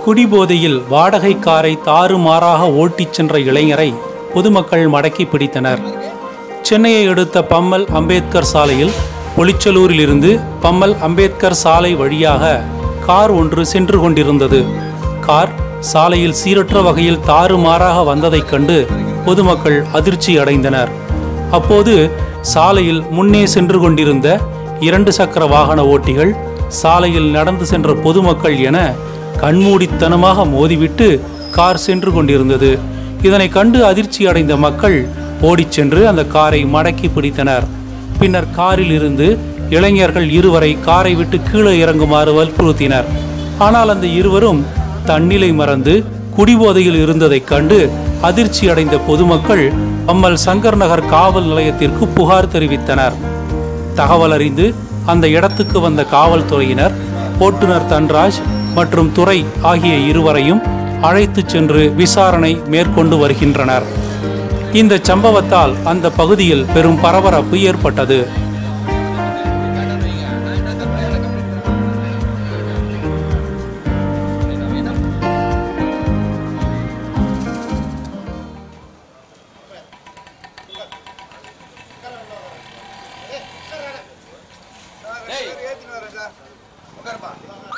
குடிபோதையில் வாடகை காரை தாறுமாறாக ஓட்டிச் சென்ற இளைஞரை பொதுமக்கள் மடக்கி பிடித்தனர் சென்னையை அடுத்த பம்மல் அம்பேத்கர் சாலையில் பொலிச்சலூரிலிருந்து பம்மல் அம்பேத்கர் சாலை வழியாக கார் ஒன்று சென்று கொண்டிருந்தது கார் சாலையில் சீரற்ற வகையில் தாறுமாறாக வந்ததைக் கண்டு பொதுமக்கள் அதிர்ச்சி அடைந்தனர் அப்போது சாலையில் முன்னே சென்று கொண்டிருந்த இரண்டு சக்கர வாகன ஓட்டிகள் சாலையில் நடந்து சென்ற பொதுமக்கள் என கண்மூடித்தனமாக மோதிவிட்டு கார் சென்று கொண்டிருந்தது இதனை கண்டு அதிர்ச்சி அடைந்த மக்கள் ஓடிச் சென்று அந்த காரை மடக்கி பிடித்தனர் பின்னர் காரில் இருந்து இளைஞர்கள் இருவரை காரை விட்டு கீழே இறங்குமாறு வற்புறுத்தினர் ஆனால் அந்த இருவரும் தன்னிலை மறந்து குடிபோதையில் இருந்ததைக் கண்டு அதிர்ச்சி அடைந்த பொதுமக்கள் அம்மல் சங்கர் நகர் காவல் நிலையத்திற்கு புகார் தெரிவித்தனர் தகவல் அறிந்து அந்த இடத்துக்கு வந்த காவல்துறையினர் ஓட்டுநர் தன்ராஜ் மற்றும் துரை ஆகிய இருவரையும் அழைத்துச் சென்று விசாரணை மேற்கொண்டு வருகின்றனர் இந்த சம்பவத்தால் அந்த பகுதியில் பெரும் பரபரப்பு ஏற்பட்டது ஏத்திட்டு வரேன் சார் உட்காருப்பா